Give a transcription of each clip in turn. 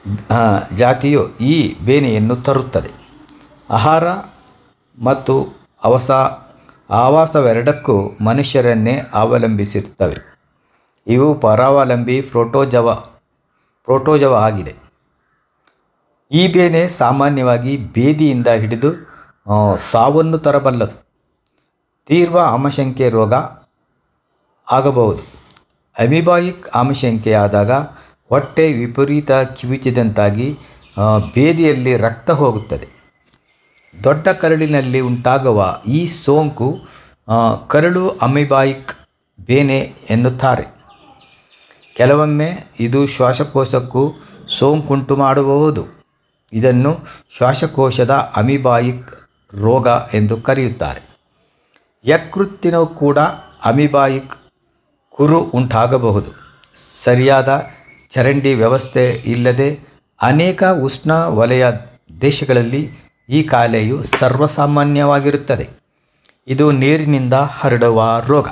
ಆ, ಜಾತಿಯು ಈ ಬೇನೆಯನ್ನು ತರುತ್ತದೆ ಆಹಾರ ಮತ್ತು ಅವಸ ಆವಾಸವೆರಡಕ್ಕೂ ಮನುಷ್ಯರನ್ನೇ ಅವಲಂಬಿಸಿರುತ್ತವೆ ಇವು ಪರಾವಲಂಬಿ ಪ್ರೋಟೋಜವ ಪ್ರೋಟೋಜವ ಆಗಿದೆ ಈ ಬೇನೆ ಸಾಮಾನ್ಯವಾಗಿ ಬೇದಿಯಿಂದ ಹಿಡಿದು ಆ, ಸಾವನ್ನು ತರಬಲ್ಲದು ತೀವ್ರ ಆಮಶಂಕೆ ರೋಗ ಆಗಬಹುದು ಅಮಿಬಾಯಿಕ್ ಆಮಶಂಕೆ ಆದಾಗ ಹೊಟ್ಟೆ ವಿಪರೀತ ಕಿವಿಚಿದಂತಾಗಿ ಆ, ಬೇದಿಯಲ್ಲಿ ರಕ್ತ ಹೋಗುತ್ತದೆ ದೊಡ್ಡ ಕರಳಿನಲ್ಲಿ ಉಂಟಾಗುವ ಈ ಸೋಂಕು ಆ, ಕರಳು ಅಮಿಬಾಯಿಕ್ ಬೇನೆ ಎನ್ನುತ್ತಾರೆ ಕೆಲವೊಮ್ಮೆ ಇದು ಶ್ವಾಸಕೋಶಕ್ಕೂ ಸೋಂಕುಂಟು ಮಾಡಬಹುದು ಇದನ್ನು ಶ್ವಾಸಕೋಶದ ಅಮಿಬಾಯಿಕ್ ರೋಗ ಎಂದು ಕರೆಯುತ್ತಾರೆ ಯಕೃತ್ತಿನೂ ಕೂಡ ಅಮಿಬಾಯಿಕ್ ಕುರು ಉಂಟಾಗಬಹುದು ಸರಿಯಾದ ಚರಂಡಿ ವ್ಯವಸ್ಥೆ ಇಲ್ಲದೆ ಅನೇಕ ಉಷ್ಣ ವಲಯ ದೇಶಗಳಲ್ಲಿ ಈ ಕಾಯಿಲೆಯು ಸರ್ವಸಾಮಾನ್ಯವಾಗಿರುತ್ತದೆ ಇದು ನೀರಿನಿಂದ ಹರಡುವ ರೋಗ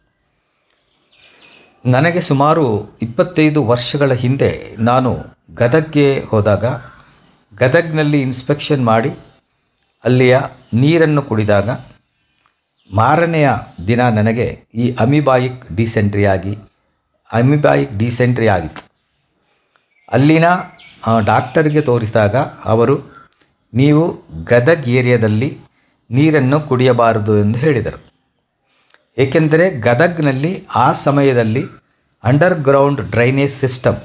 ನನಗೆ ಸುಮಾರು ಇಪ್ಪತ್ತೈದು ವರ್ಷಗಳ ಹಿಂದೆ ನಾನು ಗದಗ್ಗೆ ಹೋದಾಗ ಗದಗ್ನಲ್ಲಿ ಇನ್ಸ್ಪೆಕ್ಷನ್ ಮಾಡಿ ಅಲ್ಲಿಯ ನೀರನ್ನು ಕುಡಿದಾಗ ಮಾರನೆಯ ದಿನ ನನಗೆ ಈ ಅಮಿಬಾಯಿಕ್ ಡಿಸೆಂಟ್ರಿ ಆಗಿ ಅಮಿಬಾಯಿಕ್ ಡಿಸೆಂಟ್ರಿ ಆಗಿತ್ತು ಅಲ್ಲಿನ ಆ, ಡಾಕ್ಟರ್ಗೆ ತೋರಿಸಿದಾಗ ಅವರು ನೀವು ಗದಗ್ ಏರಿಯಾದಲ್ಲಿ ನೀರನ್ನು ಕುಡಿಯಬಾರದು ಎಂದು ಹೇಳಿದರು ಏಕೆಂದರೆ ಗದಗ್ನಲ್ಲಿ ಆ ಸಮಯದಲ್ಲಿ ಅಂಡರ್ಗ್ರೌಂಡ್ ಡ್ರೈನೇಜ್ ಸಿಸ್ಟಮ್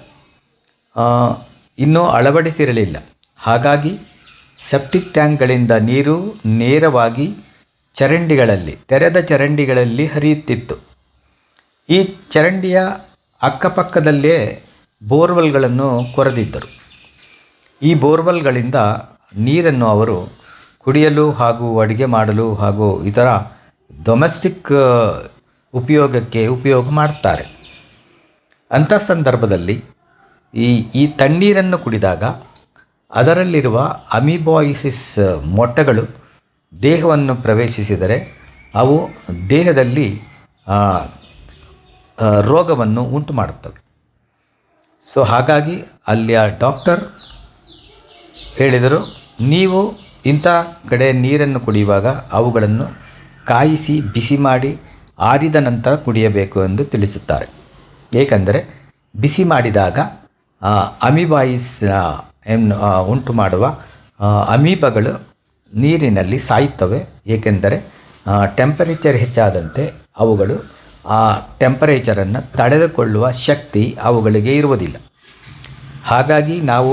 ಇನ್ನೂ ಅಳವಡಿಸಿರಲಿಲ್ಲ ಹಾಗಾಗಿ ಸೆಪ್ಟಿಕ್ ಟ್ಯಾಂಕ್ಗಳಿಂದ ನೀರು ನೇರವಾಗಿ ಚರಂಡಿಗಳಲ್ಲಿ ತೆರೆದ ಚರಂಡಿಗಳಲ್ಲಿ ಹರಿಯುತ್ತಿತ್ತು ಈ ಚರಂಡಿಯ ಅಕ್ಕಪಕ್ಕದಲ್ಲೇ ಬೋರ್ವೆಲ್ಗಳನ್ನು ಕೊರೆದಿದ್ದರು ಈ ಬೋರ್ವೆಲ್ಗಳಿಂದ ನೀರನ್ನು ಅವರು ಕುಡಿಯಲು ಹಾಗೂ ಅಡುಗೆ ಮಾಡಲು ಹಾಗೂ ಇತರ ಡೊಮೆಸ್ಟಿಕ್ ಉಪಯೋಗಕ್ಕೆ ಉಪಯೋಗ ಮಾಡ್ತಾರೆ ಅಂಥ ಸಂದರ್ಭದಲ್ಲಿ ಈ ಈ ತಣ್ಣೀರನ್ನು ಕುಡಿದಾಗ ಅದರಲ್ಲಿರುವ ಅಮಿಬಾಯಿಸಿಸ್ ಮೊಟ್ಟೆಗಳು ದೇಹವನ್ನು ಪ್ರವೇಶಿಸಿದರೆ ಅವು ದೇಹದಲ್ಲಿ ಆ, ಆ, ರೋಗವನ್ನು ಉಂಟು ಮಾಡುತ್ತವೆ ಸೊ ಹಾಗಾಗಿ ಅಲ್ಲಿಯ ಡಾಕ್ಟರ್ ಹೇಳಿದರು ನೀವು ಇಂಥ ಕಡೆ ನೀರನ್ನು ಕುಡಿಯುವಾಗ ಅವುಗಳನ್ನು ಕಾಯಿಸಿ ಬಿಸಿ ಮಾಡಿ ಆರಿದ ನಂತರ ಕುಡಿಯಬೇಕು ಎಂದು ತಿಳಿಸುತ್ತಾರೆ ಏಕೆಂದರೆ ಬಿಸಿ ಮಾಡಿದಾಗ ಆ, ಅಮಿಬಾಯಿಸ್ ಆ, ಎನ್ನು ಆ, ಉಂಟು ಮಾಡುವ ಆ, ಅಮೀಬಗಳು ನೀರಿನಲ್ಲಿ ಸಾಯುತ್ತವೆ ಏಕೆಂದರೆ ಟೆಂಪರೇಚರ್ ಹೆಚ್ಚಾದಂತೆ ಅವುಗಳು ಆ ಟೆಂಪರೇಚರನ್ನು ತಡೆದುಕೊಳ್ಳುವ ಶಕ್ತಿ ಅವುಗಳಿಗೆ ಇರುವುದಿಲ್ಲ ಹಾಗಾಗಿ ನಾವು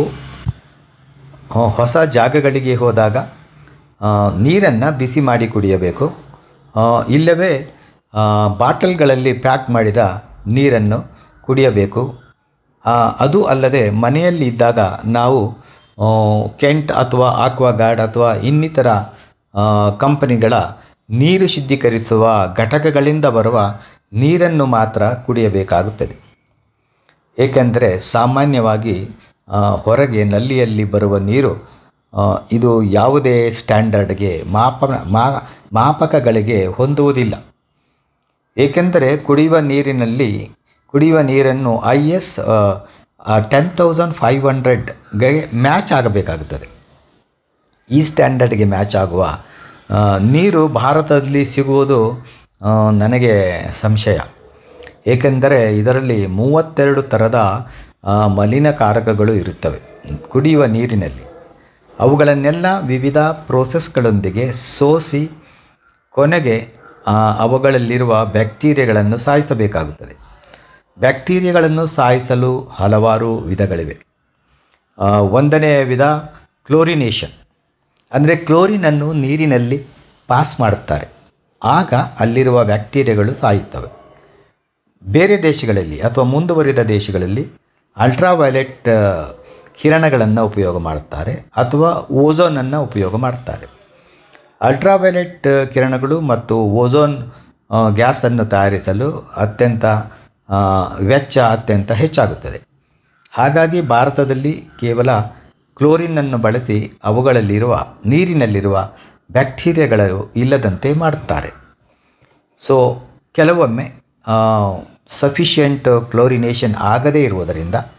ಆ, ಹೊಸ ಜಾಗಗಳಿಗೆ ಹೋದಾಗ ನೀರನ್ನು ಬಿಸಿ ಮಾಡಿ ಕುಡಿಯಬೇಕು ಆ, ಇಲ್ಲವೇ ಆ, ಬಾಟಲ್ಗಳಲ್ಲಿ ಪ್ಯಾಕ್ ಮಾಡಿದ ನೀರನ್ನು ಕುಡಿಯಬೇಕು ಆ, ಅದು ಅಲ್ಲದೆ ಮನೆಯಲ್ಲಿ ಇದ್ದಾಗ ನಾವು ಆ, ಕೆಂಟ್ ಅಥವಾ ಆಕ್ವಾಗಾರ್ಡ್ ಅಥವಾ ಇನ್ನಿತರ ಆ, ಕಂಪನಿಗಳ ನೀರು ಶುದ್ಧೀಕರಿಸುವ ಘಟಕಗಳಿಂದ ಬರುವ ನೀರನ್ನು ಮಾತ್ರ ಕುಡಿಯಬೇಕಾಗುತ್ತದೆ ಏಕೆಂದರೆ ಸಾಮಾನ್ಯವಾಗಿ ಆ, ಹೊರಗೆ ನಲ್ಲಿಯಲ್ಲಿ ಬರುವ ನೀರು ಆ, ಇದು ಯಾವುದೇ ಸ್ಟ್ಯಾಂಡರ್ಡ್ಗೆ ಮಾಪನ ಮಾ ಮಾಪಕಗಳಿಗೆ ಹೊಂದುವುದಿಲ್ಲ ಏಕೆಂದರೆ ಕುಡಿಯುವ ನೀರಿನಲ್ಲಿ ಕುಡಿಯುವ ನೀರನ್ನು I S ten thousand five ಹಂಡ್ರೆಡ್ಗೆ ಮ್ಯಾಚ್ ಆಗಬೇಕಾಗುತ್ತದೆ ಈ ಸ್ಟ್ಯಾಂಡರ್ಡ್ಗೆ ಮ್ಯಾಚ್ ಆಗುವ ಆ, ನೀರು ಭಾರತದಲ್ಲಿ ಸಿಗುವುದು ಆ, ನನಗೆ ಸಂಶಯ ಏಕೆಂದರೆ ಇದರಲ್ಲಿ ಮೂವತ್ತೆರಡು ಥರದ ಆ, ಮಲಿನಕಾರಕಗಳು ಇರುತ್ತವೆ ಕುಡಿಯುವ ನೀರಿನಲ್ಲಿ ಅವುಗಳನ್ನೆಲ್ಲ ವಿವಿಧ ಪ್ರೋಸೆಸ್ಗಳೊಂದಿಗೆ ಸೋಸಿ ಕೊನೆಗೆ ಆ, ಅವುಗಳಲ್ಲಿರುವ ಬ್ಯಾಕ್ಟೀರಿಯಾಗಳನ್ನು ಸಾಯಿಸಬೇಕಾಗುತ್ತದೆ ಬ್ಯಾಕ್ಟೀರಿಯಾಗಳನ್ನು ಸಾಯಿಸಲು ಹಲವಾರು ವಿಧಗಳಿವೆ ಆ, ಒಂದನೆಯ ವಿಧ ಕ್ಲೋರಿನೇಷನ್ ಅಂದರೆ ಕ್ಲೋರಿನನ್ನು ನೀರಿನಲ್ಲಿ ಪಾಸ್ ಮಾಡುತ್ತಾರೆ ಆಗ ಅಲ್ಲಿರುವ ಬ್ಯಾಕ್ಟೀರಿಯಾಗಳು ಸಾಯುತ್ತವೆ ಬೇರೆ ದೇಶಗಳಲ್ಲಿ ಅಥವಾ ಮುಂದುವರಿದ ದೇಶಗಳಲ್ಲಿ ಅಲ್ಟ್ರಾವೈಲೆಟ್ ಕಿರಣಗಳನ್ನು ಉಪಯೋಗ ಮಾಡುತ್ತಾರೆ ಅಥವಾ ಓಝೋನನ್ನು ಉಪಯೋಗ ಮಾಡುತ್ತಾರೆ ಅಲ್ಟ್ರಾವೈಲೆಟ್ ಕಿರಣಗಳು ಮತ್ತು ಓಝೋನ್ ಆ, ಗ್ಯಾಸನ್ನು ತಯಾರಿಸಲು ಅತ್ಯಂತ ಆ, ವೆಚ್ಚ ಅತ್ಯಂತ ಹೆಚ್ಚಾಗುತ್ತದೆ ಹಾಗಾಗಿ ಭಾರತದಲ್ಲಿ ಕೇವಲ ಕ್ಲೋರಿನನ್ನು ಬಳಸಿ ಅವುಗಳಲ್ಲಿರುವ ನೀರಿನಲ್ಲಿರುವ ಬ್ಯಾಕ್ಟೀರಿಯಾಗಳು ಇಲ್ಲದಂತೆ ಮಾಡುತ್ತಾರೆ ಸೊ ಕೆಲವೊಮ್ಮೆ ಸಫಿಷಿಯೆಂಟ್ ಕ್ಲೋರಿನೇಷನ್ ಆಗದೇ ಇರುವುದರಿಂದ